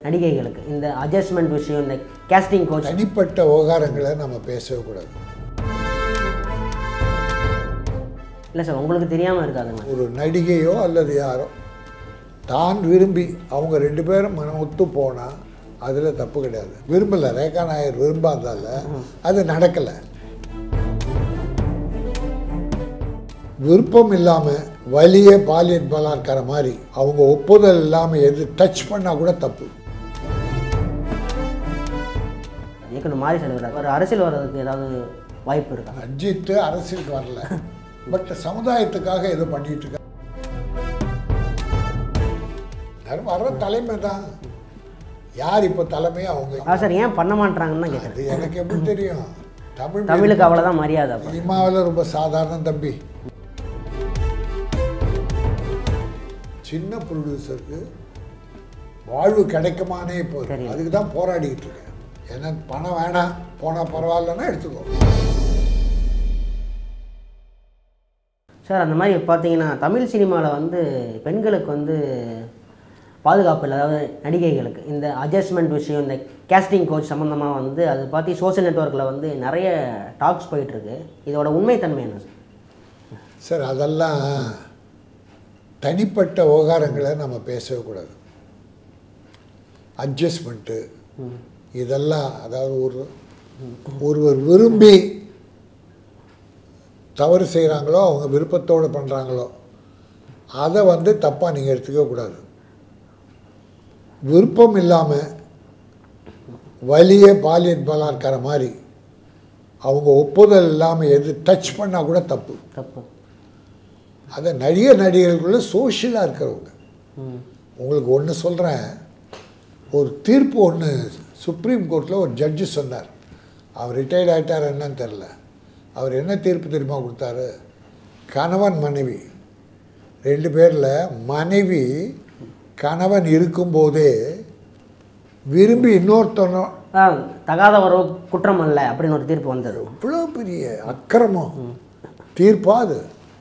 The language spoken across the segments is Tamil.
நடிகைகளுக்கு இந்த அட்ஜஸ்ட்மெண்ட் விஷயம் இந்த கேஸ்டிங் கோச் தனிப்பட்ட விவகாரங்களை நம்ம பேசவே கூடாது இல்லை சார் உங்களுக்கு தெரியாமல் இருக்காதுங்க ஒரு நடிகையோ அல்லது யாரோ தான் விரும்பி அவங்க ரெண்டு பேரும் மனம் ஒத்து போனால் அதில் தப்பு கிடையாது விரும்பலை ரேகா நாயர் விரும்பாதால அது நடக்கலை விருப்பம் இல்லாமல் வலிய பாலியல் பலாத்காரம் மாதிரி அவங்க ஒப்புதல் இல்லாமல் எது டச் பண்ணால் கூட தப்பு இயக்குனர் மாறி செல்வராஜ் ஒரு அரசியல் வர்றதுக்கு ஏதாவது வாய்ப்பு இருக்கா அஜித்து அரசியலுக்கு வரல பட் சமுதாயத்துக்காக ஏதோ பண்ணிட்டு இருக்க எல்லாரும் வர்ற தலைமை தான் யார் இப்போ தலைமை அவங்க ஆ சார் ஏன் பண்ண மாட்டாங்கன்னு தான் கேட்குறேன் அது எனக்கு எப்படி தெரியும் தமிழ் தமிழுக்கு அவ்வளோதான் மரியாதை அப்போ சினிமாவில் ரொம்ப சாதாரண தம்பி சின்ன ப்ரொடியூசருக்கு வாழ்வு கிடைக்குமானே இப்போ தெரியும். அதுக்கு தான் போராடிக்கிட்டு இருக்கேன் ஏன்னா பணம் வேணாம் போனால் பரவாயில்லன்னா எடுத்துக்கோ சார் அந்த மாதிரி பார்த்தீங்கன்னா தமிழ் சினிமாவில் வந்து பெண்களுக்கு வந்து பாதுகாப்பு இல்லை அதாவது நடிகைகளுக்கு இந்த அட்ஜஸ்ட்மெண்ட் விஷயம் இந்த கேஸ்டிங் கோச் சம்மந்தமாக வந்து அது பார்த்து சோஷியல் நெட்ஒர்க்கில் வந்து நிறைய டாக்ஸ் போயிட்டுருக்கு இதோட உண்மைத்தன்மை என்ன சார் சார் அதெல்லாம் தனிப்பட்ட விவகாரங்களை நம்ம பேசவே கூடாது அட்ஜஸ்ட்மெண்ட்டு இதெல்லாம் அதாவது ஒரு ஒருவர் விரும்பி தவறு செய்கிறாங்களோ அவங்க விருப்பத்தோடு பண்ணுறாங்களோ அதை வந்து தப்பாக நீங்கள் எடுத்துக்க கூடாது விருப்பம் இல்லாமல் வலிய பாலியல் பலாத்காரம் மாதிரி அவங்க ஒப்புதல் இல்லாமல் எது டச் பண்ணால் கூட தப்பு தப்பு அதை நடிகர் நடிகர்களுக்குள்ள சோஷியலாக இருக்கிறவங்க ம் உங்களுக்கு ஒன்று சொல்கிறேன் ஒரு தீர்ப்பு ஒன்று சுப்ரீம் கோர்ட்டில் ஒரு ஜட்ஜு சொன்னார் அவர் ரிட்டையர்ட் ஆகிட்டார் என்னன்னு தெரில அவர் என்ன தீர்ப்பு தெரியுமா கொடுத்தாரு கணவன் மனைவி ரெண்டு பேரில் மனைவி கணவன் இருக்கும்போதே விரும்பி இன்னொருத்தனோ ஆ, தகாத உறவு குற்றம் அல்ல அப்படின்னு ஒரு தீர்ப்பு வந்தது இவ்வளோ பெரிய அக்கிரமம் தீர்ப்பா அது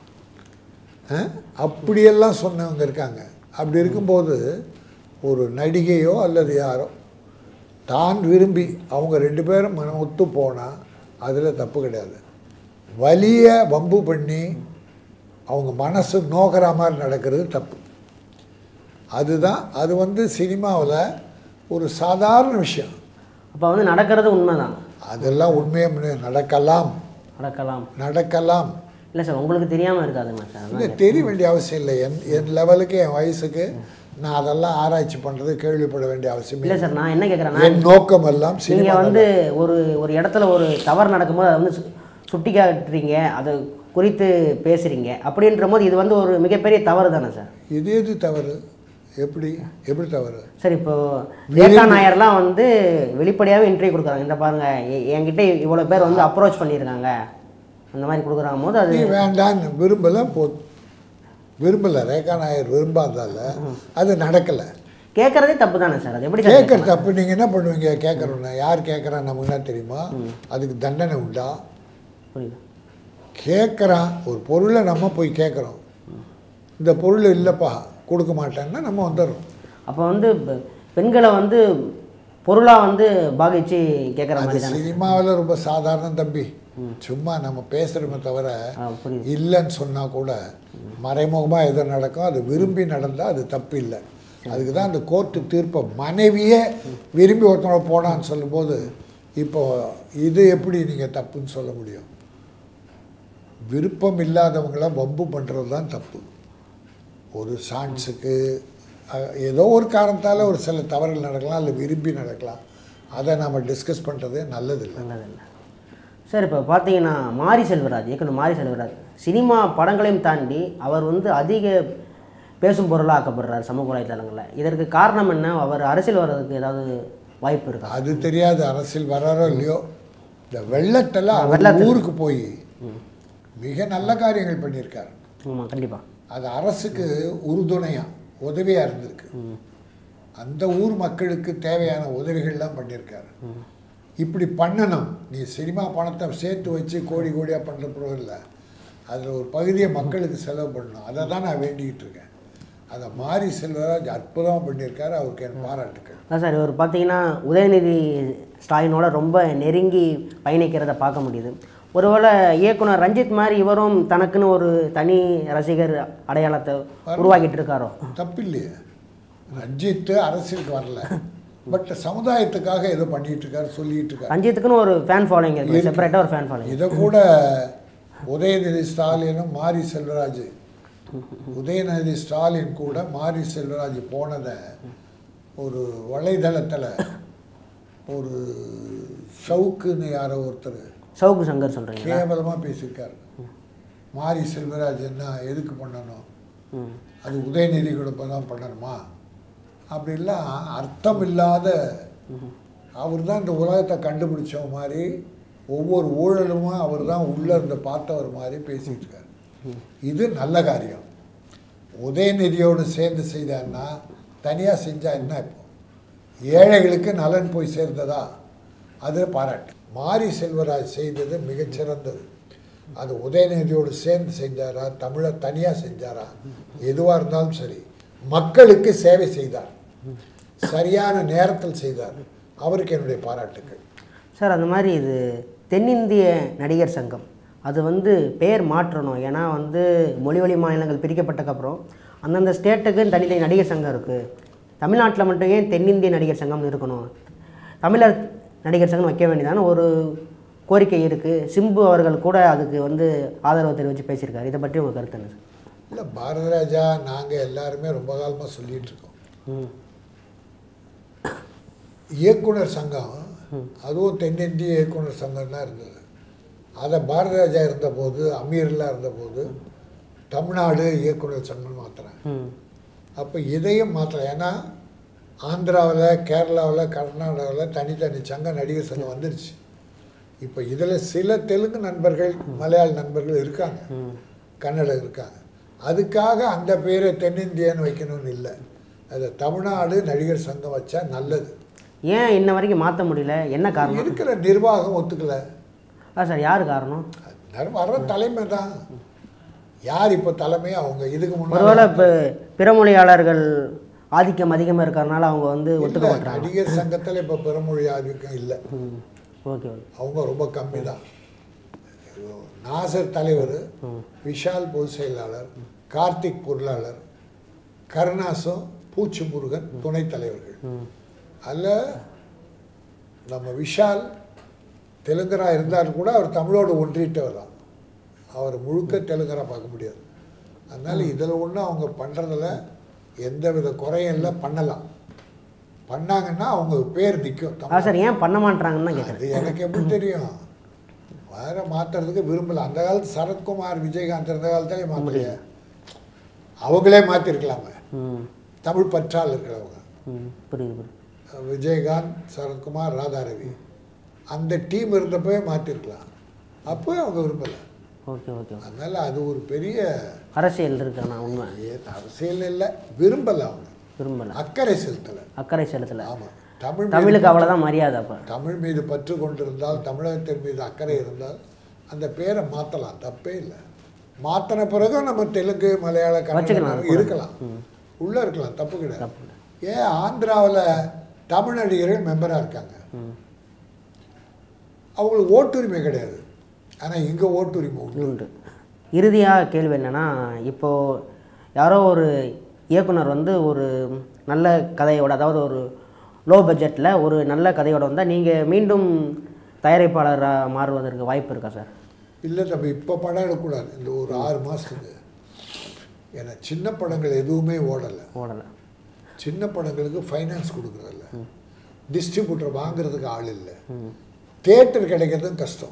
ஆ? அப்படியெல்லாம் சொன்னவங்க இருக்காங்க அப்படி இருக்கும்போது ஒரு நடிகையோ அல்லது யாரோ தான் விரும்பி அவங்க ரெண்டு பேரும் மனம் ஒத்து போனால் அதில் தப்பு கிடையாது வலிய வம்பு பண்ணி அவங்க மனசு நோக்கிற மாதிரி நடக்கிறது தப்பு அதுதான் அது வந்து சினிமாவில் ஒரு சாதாரண விஷயம் அப்போ வந்து நடக்கிறது உண்மைதான் அதெல்லாம் உண்மையே நடக்கலாம் நடக்கலாம் நடக்கலாம் இல்லை சார் உங்களுக்கு தெரியாமல் இருக்காதுங்களா சார் இல்லை அதான் தெரிய வேண்டிய அவசியம் இல்லை என் என் லெவலுக்கு என் வயசுக்கு நான் அதெல்லாம் ஆராய்ச்சி பண்ணுறது கேள்விப்பட வேண்டிய அவசியம் இல்லை இல்லை சார் நான் என்ன கேட்குறேன்னா என் நோக்கம் எல்லாம் நீங்கள் சினிமா வந்து ஒரு ஒரு இடத்துல ஒரு தவறு நடக்கும்போது அதை வந்து சு- சுட்டி காட்டுறீங்க அதை குறித்து பேசுகிறீங்க அப்படின்ற போது இது வந்து ஒரு மிகப்பெரிய தவறு தானே சார் இது எது தவறு எப்படி எப்படி தவறு சார் இப்போ ரேகா நாயர்லாம் வந்து வெளிப்படையாகவே இன்டர்வியூ கொடுக்குறாங்க இந்த பாருங்க எ- என்கிட்ட இவ்வளோ பேர் வந்து அப்ரோச் பண்ணியிருக்காங்க அந்த மாதிரி கொடுக்குறாங்க போது அது நீ வேண்டான்னு விரும்பலை போ விரும்பலை ரேகா நாயர் விரும்பாதால அது நடக்கலை கேட்குறதே தப்பு தானே சார் அது எப்படி சார் கேட்குற தப்பு நீங்கள் என்ன பண்ணுவீங்க கேட்குறோன்னு யார் கேட்குறா நமக்கு என்ன தெரியுமா அதுக்கு தண்டனை உண்டா புரியுது கேட்குறான் ஒரு பொருளை நம்ம போய் கேட்குறோம் இந்த பொருள் இல்லைப்பா கொடுக்க மாட்டேன்னா நம்ம வந்துடுறோம் அப்போ வந்து பெ- பெண்களை வந்து பொருளாக வந்து பாகிச்சு கேட்குற அது மாதிரி தானே சினிமாவில் ரொம்ப சாதாரண தம்பி சும்மா நம்ம பேசுகிறோமே தவிர ஆ புரியுது இல்லைன்னு சொன்னால் கூட மறைமுகமாக எது நடக்கும் அது விரும்பி நடந்தால் அது தப்பு இல்லை அதுக்கு தான் அந்த கோர்ட்டு தீர்ப்பை மனைவியே விரும்பி ஒருத்தனோட போனான்னு சொல்லும்போது இப்போ இது எப்படி நீங்கள் தப்புன்னு சொல்ல முடியும் விருப்பம் இல்லாதவங்கள வம்பு பண்ணுறது தான் தப்பு ஒரு சான்ஸுக்கு அஹ், ஏதோ ஒரு காரணத்தால் ஒரு சில தவறுகள் நடக்கலாம் இல்லை விரும்பி நடக்கலாம் அதை நம்ம டிஸ்கஸ் பண்ணுறது நல்லதில்லை நல்லதில்லை சார் இப்போ பார்த்தீங்கன்னா மாரி செல்வராஜ் இயக்குனர் மாரி செல்வராஜ் சினிமா படங்களையும் தாண்டி அவர் வந்து அதிக பேசும் பொருளாக ஆக்கப்படுறார் சமூக வலைதளங்களில் இதற்கு காரணம் என்ன அவர் அரசியல் வர்றதுக்கு ஏதாவது வாய்ப்பு இருக்கா அது தெரியாது அரசியல் வராரோ இல்லையோ இந்த வெள்ளத்தெல்லாம் அவர் வெள்ளத்துல. ஊருக்கு போய் மிக நல்ல காரியங்கள் பண்ணியிருக்காரு ஆமாம் கண்டிப்பாக அது அரசுக்கு உறுதுணையாக உதவியாக இருந்திருக்கு அந்த ஊர் மக்களுக்கு தேவையான உதவிகள்லாம் பண்ணியிருக்காரு இப்படி பண்ணணும் நீ சினிமா பணத்தை சேர்த்து வச்சு கோடி கோடியாக பண்ணுற இல்லை அதில் ஒரு பகுதியை மக்களுக்கு செலவு பண்ணணும் அதை தான் நான் வேண்டிக்கிட்டு இருக்கேன் அதை மாரி செல்வராஜ் அற்புதமாக பண்ணியிருக்காரு அவருக்கு என் பாராட்டுக்கள் அதான் சார் இவர் பார்த்தீங்கன்னா உதயநிதி ஸ்டாலினோட ரொம்ப நெருங்கி பயணிக்கிறத பார்க்க முடியுது ஒருவேளை இயக்குனர் ரஞ்சித் மாதிரி இவரும் தனக்குன்னு ஒரு தனி ரசிகர் அடையாளத்தை உருவாக்கிட்டு இருக்காரோ தப்பில்லையே ரஞ்சித்து அரசியலுக்கு வரல பட் சமுதாயத்துக்காக ஏதோ பண்ணிட்டு இருக்காரு சொல்லிட்டு இருக்காரு ரஞ்சித்துக்குன்னு ஒரு ஃபேன் ஃபாலோயிங் இருக்கு செப்பரேட்டாக ஒரு ஃபேன் ஃபாலோயிங் இதை கூட உதயநிதி ஸ்டாலினும் மாரி செல்வராஜ் உதயநிதி ஸ்டாலின் கூட மாரி செல்வராஜ் போனதை ஒரு வலைதளத்தில் ஒரு ஷவுக்குன்னு யாரோ ஒருத்தர் சவுக்கு சங்கர் சொல்கிறீங்க கேவலமாக பேசியிருக்காரு மாரி செல்வராஜ் என்ன எதுக்கு பண்ணணும் ம் அது உதயநிதி கூட தான் பண்ணணுமா அப்படிலாம் அர்த்தம் இல்லாத அவர் தான் இந்த உலகத்தை கண்டுபிடிச்ச மாதிரி ஒவ்வொரு ஊழலுமா அவர் தான் உள்ளே இருந்து பார்த்தவர் மாதிரி பேசிட்டு இருக்காரு இது நல்ல காரியம் உதயநிதியோடு சேர்ந்து செய்தான்னா தனியாக செஞ்சா என்ன இப்போ ஏழைகளுக்கு நலன் போய் சேர்ந்ததா அது பாராட்டு மாரி செல்வராஜ் செய்தது மிகச்சிறந்தது அது உதயநிதியோடு சேர்ந்து செஞ்சாரா தமிழை தனியாக செஞ்சாரா எதுவாக இருந்தாலும் சரி மக்களுக்கு சேவை செய்தார் சரியான நேரத்தில் செய்தார் அவருக்கு என்னுடைய பாராட்டுக்கள் சார் அந்த மாதிரி இது தென்னிந்திய நடிகர் சங்கம் அது வந்து பெயர் மாற்றணும் ஏன்னா வந்து மொழிவழி மாநிலங்கள் பிரிக்கப்பட்டக்கப்புறம் அந்தந்த ஸ்டேட்டுக்கு தனித்தனி நடிகர் சங்கம் இருக்குது தமிழ்நாட்டில் மட்டும் ஏன் தென்னிந்திய நடிகர் சங்கம் இருக்கணும் தமிழர் நடிகர் சங்கம் வைக்க வேண்டியதான ஒரு கோரிக்கை இருக்குது சிம்பு அவர்கள் கூட அதுக்கு வந்து ஆதரவு தெரிவித்து பேசியிருக்காரு இதை பற்றி உங்கள் கருத்து என்ன சார் இல்லை பாரதிராஜா நாங்கள் எல்லாருமே ரொம்ப காலமாக சொல்லிட்டு இருக்கோம் ம் இயக்குனர் சங்கம் அதுவும் தென்னிந்திய இயக்குனர் சங்கம் தான் இருந்தது அதை பாரதிராஜா இருந்தபோது அமீர்லாம் இருந்தபோது தமிழ்நாடு இயக்குனர் சங்கம் மாற்றுறேன் ம் அப்போ இதையும் மாற்றலாம் ஏன்னா ஆந்திராவில் கேரளாவில் கர்நாடகாவில் தனித்தனி சங்க நடிகர் சங்கம் வந்துருச்சு இப்போ இதில் சில தெலுங்கு நண்பர்கள் மலையாள நண்பர்கள் இருக்காங்க ம் கன்னடம் இருக்காங்க அதுக்காக அந்த பேரை தென்னிந்தியன்னு வைக்கணும்னு இல்லை அதை தமிழ்நாடு நடிகர் சங்கம் வச்சா நல்லது ஏன் இன்ன வரைக்கும் மாற்ற முடியல என்ன காரணம் இருக்கிற நிர்வாகம் ஒத்துக்கல ஆ சார் யார் காரணம் அது வர்ற தலைமை தான் யார் இப்போ தலைமை அவங்க இதுக்கு முன்னாடி ஒருவேளை இப்போ பிற மொழியாளர்கள் ஆதிக்கம் அதிகமாக இருக்கிறதுனால அவங்க வந்து ஒத்துக்க இல்ல, மாட்டாங்க நடிகர் சங்கத்தில் இப்போ பெருமொழி ஆதிக்கம் இல்லை ம் ஓகே ஓகே அவங்க ரொம்ப கம்மி தான் நாசர் தலைவர் விஷால் பொதுச் செயலாளர் கார்த்திக் பொருளாளர் கருணாசம் பூச்சி முருகன் துணைத் தலைவர்கள் ம் அதில் நம்ம விஷால் தெலுங்கரா இருந்தாலும் கூட அவர் தமிழோடு ஒன்றிட்டவர் தான் அவர் முழுக்க தெலுங்கரா பார்க்க முடியாது அதனால் இதில் ஒன்றும் அவங்க பண்ணுறதில் எந்த வித குறையும் இல்லை பண்ணலாம் பண்ணாங்கன்னா அவங்க பேர் நிற்கும் ஆ சார் ஏன் பண்ண மாட்டாங்கன்னு தான் கேட்குறேன் அது எனக்கு எப்படி தெரியும் வேற மாற்றுறதுக்கு விரும்பல அந்த காலத்து சரத்குமார் விஜயகாந்த் இருந்த காலத்திலே மாற்றலையே அவங்களே மாற்றிருக்கலாமே ம் தமிழ் பற்றால் இருக்கிறவங்க ம் புரியுது புரியுது விஜயகாந்த் சரத்குமார் ராதாரவி அந்த டீம் இருந்தப்பவே மாற்றிருக்கலாம் அப்போ அவங்க விரும்பலை ஓகே ஓகே ஓகே. அதனால் அது ஒரு பெரிய அரசியல் இருக்கு நான் உண்மை ஏ- அரசியல் இல்லை விரும்பலை அவங்க விரும்பலை அக்கறை செலுத்தலை அக்கறை செலுத்தலை ஆமாம் தமிழ் மீது தமிழுக்கு அவ்வளோதான் மரியாதை அப்போ தமிழ் மீது பற்று கொண்டிருந்தால் தமிழகத்தின் மீது அக்கறை இருந்தால் அந்த பேரை மாற்றலாம் தப்பே இல்லை மாற்றின பிறகு நம்ம தெலுங்கு மலையாள வச்சுக்கலாம் கன்னடம் கூட. இருக்கலாம் உள்ளே இருக்கலாம் தப்பு கிடையாது ஏன் ஆந்திராவில் தமிழ் நடிகர்கள் மெம்பராக இருக்காங்க ம் அவங்களுக்கு ஓட்டுரிமை கிடையாது ஆனால் இங்கே ஓட்டுரிமை உண்டு உண்டு இறுதியாக கேள்வி என்னென்னா இப்போது யாரோ ஒரு இயக்குனர் வந்து ஒரு நல்ல கதையோட அதாவது ஒரு லோ பட்ஜெட்டில் ஒரு நல்ல கதையோட வந்தால் நீங்கள் மீண்டும் தயாரிப்பாளராக மாறுவதற்கு வாய்ப்பு இருக்கா சார் இல்லை தம்பி இப்போ படம் எடுக்கக்கூடாது இந்த ஒரு ஆறு மாதத்துக்கு ஏன்னா சின்ன படங்கள் எதுவுமே ஓடலை ஓடலை சின்ன படங்களுக்கு ஃபைனான்ஸ் கொடுக்குறதில்ல டிஸ்ட்ரிபியூட்டர் வாங்குறதுக்கு ஆள் இல்லை ம் தேட்டர் கிடைக்கிறதும் கஷ்டம்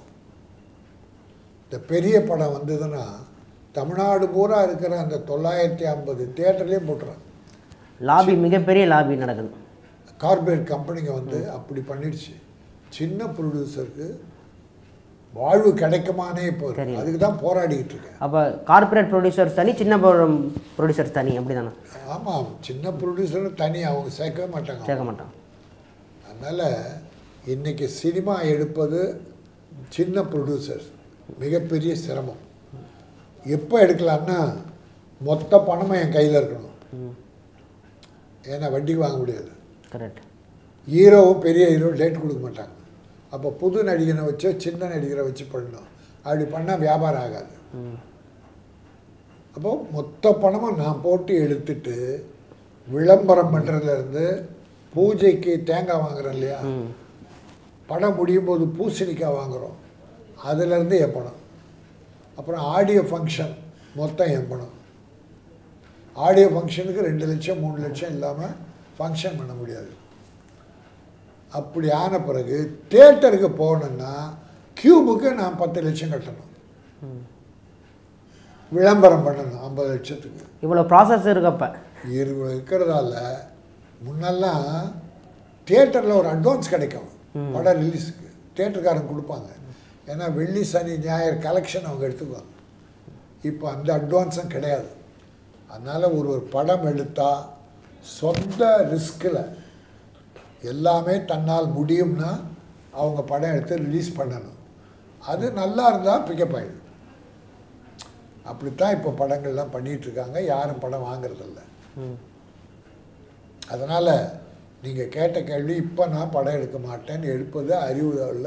இந்த பெரிய படம் வந்ததுன்னா தமிழ்நாடு பூரா இருக்கிற அந்த தொள்ளாயிரத்தி ஐம்பது தேட்டர்லேயும் போட்டுறாங்க லாபி மிகப்பெரிய லாபி நடக்குது கார்பரேட் கம்பெனிங்க வந்து அப்படி பண்ணிடுச்சு சின்ன ப்ரொடியூசருக்கு வாழ்வு கிடைக்குமானே இப்போ இருக்கு. தெரியல. அதுக்கு தான் போராடிக்கிட்டு இருக்கேன் அப்போ கார்ப்பரேட் ப்ரொடியூசர்ஸ் தனி சின்ன ப்ரொடியூசர்ஸ் தனி அப்படி தானே ஆமாம் சின்ன ப்ரொடியூசர் தனி அவங்க சேர்க்கவே மாட்டாங்க சேர்க்க மாட்டான் அதனால் இன்னைக்கு சினிமா எடுப்பது சின்ன ப்ரொடியூசர்ஸ் மிகப்பெரிய சிரமம் எப்போ எடுக்கலான்னா மொத்த பணமும் என் கையில் இருக்கணும் ம் ஏன்னா வட்டிக்கு வாங்க முடியாது கரெக்ட் ஹீரோவும் பெரிய ஹீரோ டேட் கொடுக்க மாட்டாங்க அப்போ புது நடிகனை வச்சோ சின்ன நடிகரை வச்சு பண்ணணும் அப்படி பண்ணால் வியாபாரம் ஆகாது ம் அப்போ மொத்த பணமும் நான் போட்டு எடுத்துட்டு விளம்பரம் பண்ணுறதுலேருந்து பூஜைக்கு தேங்காய் வாங்குறோம் இல்லையா ம் படம் முடியும் போது பூசணிக்காய் வாங்குகிறோம் அதுலேருந்து என் பணம் அப்புறம் ஆடியோ ஃபங்க்ஷன் மொத்தம் என் பணம் ஆடியோ ஃபங்க்ஷனுக்கு ரெண்டு லட்சம் மூணு லட்சம் இல்லாமல் ஃபங்க்ஷன் பண்ண முடியாது அப்படி ஆன பிறகு தேட்டருக்கு போகணுன்னா கியூபுக்கு நான் பத்து லட்சம் கட்டணும் ம் விளம்பரம் பண்ணணும் ஐம்பது லட்சத்துக்கு இவ்வளோ ப்ராசஸ் இருக்கப்ப இரு இருக்கிறதால முன்னெல்லாம் தியேட்டரில் ஒரு அட்வான்ஸ் கிடைக்கும் படம் ரிலீஸுக்கு தியேட்டருக்காரங்க கொடுப்பாங்க ஏன்னா வெள்ளி சனி ஞாயிறு கலெக்ஷன் அவங்க எடுத்துக்குவாங்க இப்போ அந்த அட்வான்ஸும் கிடையாது அதனால் ஒரு ஒரு படம் எடுத்தால் சொந்த ரிஸ்கில் எல்லாமே தன்னால் முடியும்னா அவங்க படம் எடுத்து ரிலீஸ் பண்ணணும் அது நல்லா இருந்தால் பிக்கப் ஆகிடும் அப்படித்தான் இப்போ படங்கள்லாம் பண்ணிட்டு இருக்காங்க யாரும் படம் வாங்குறதில்ல ம் அதனால் நீங்கள் கேட்ட கேள்வி இப்போ நான் படம் எடுக்க மாட்டேன்னு எடுப்பது அறிவு உள்ள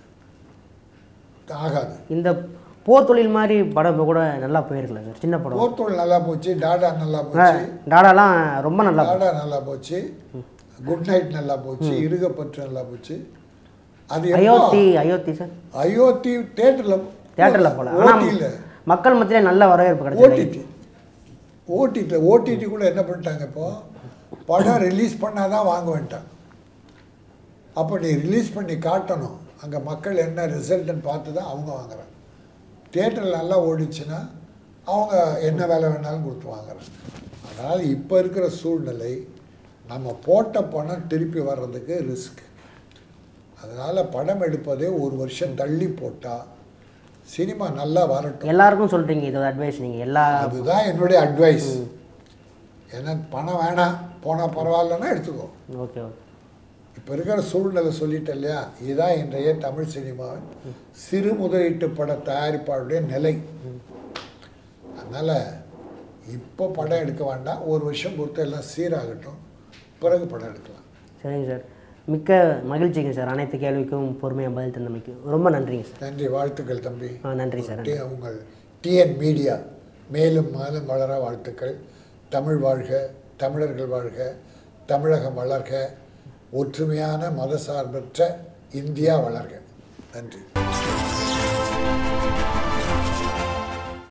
ஆகாது இந்த போர் தொழில் மாதிரி படம் இப்போ கூட நல்லா போயிருக்கல சார் சின்ன படம் போர்த்தோல் நல்லா போச்சு டாடா நல்லா ஆ, போச்சு டாடாலாம் ரொம்ப நல்லா டாடா நல்லா போச்சு குட் நைட் நல்லா போச்சு இருகப்பற்று நல்லா போச்சு அது எப்போ? அயோத்தி அயோத்தி சார் அயோத்தி தேட்டரில் தியேட்டரில் போல ஆனால் ஓடியில் மக்கள் மத்தியிலே நல்ல வரவேற்பு கிடைச்சது ஓடிடி ஓடிடி ஓடிடி கூட என்ன பண்ணிட்டாங்க இப்போ படம் ரிலீஸ் பண்ணால் தான் வாங்க வேண்டாம் அப்போ நீ ரிலீஸ் பண்ணி காட்டணும் அங்கே மக்கள் என்ன ரிசல்ட்டுன்னு பார்த்து தான் அவங்க வாங்குறாங்க தியேட்டரில் நல்லா ஓடிச்சுன்னா அவங்க என்ன வேலை வேணாலும் கொடுத்து வாங்குறாங்க அதனால் இப்போ இருக்கிற சூழ்நிலை நம்ம போட்ட பணம் திருப்பி வர்றதுக்கு ரிஸ்க் அதனால் படம் எடுப்பதே ஒரு வருஷம் தள்ளி போட்டால் சினிமா நல்லா வரட்டும் எல்லாருக்கும் சொல்கிறீங்க இது அட்வைஸ் நீங்கள் எல்லா அதுதான் என்னுடைய அட்வைஸ் ஏன்னா பணம் வேணாம் போனால் பரவாயில்லன்னா எடுத்துக்கோ ஓகே ஓகே இப்போ இருக்கிற சூழ்நிலை சொல்லிட்டேன் இல்லையா இதுதான் இன்றைய தமிழ் சினிமாவின் சிறு முதலீட்டு பட தயாரிப்பாளருடைய நிலை அதனால் இப்போ படம் எடுக்க வேண்டாம் ஒரு வருஷம் பொறுத்து எல்லாம் சீராகட்டும் பிறகு படம் எடுக்கலாம் சரிங்க சார் மிக்க மகிழ்ச்சிங்க சார் அனைத்து கேள்விக்கும் பொறுமையாக பதில் தந்தமைக்கு ரொம்ப நன்றிங்க சார் நன்றி வாழ்த்துக்கள் தம்பி ஆ நன்றி சார் டி- உங்கள் டிஎன் மீடியா மேலும் மேலும் வளர வாழ்த்துக்கள் தமிழ் வாழ்க தமிழர்கள் வாழ்க தமிழகம் வளர்க ஒற்றுமையான மதசார்பற்ற இந்தியா வளர்க நன்றி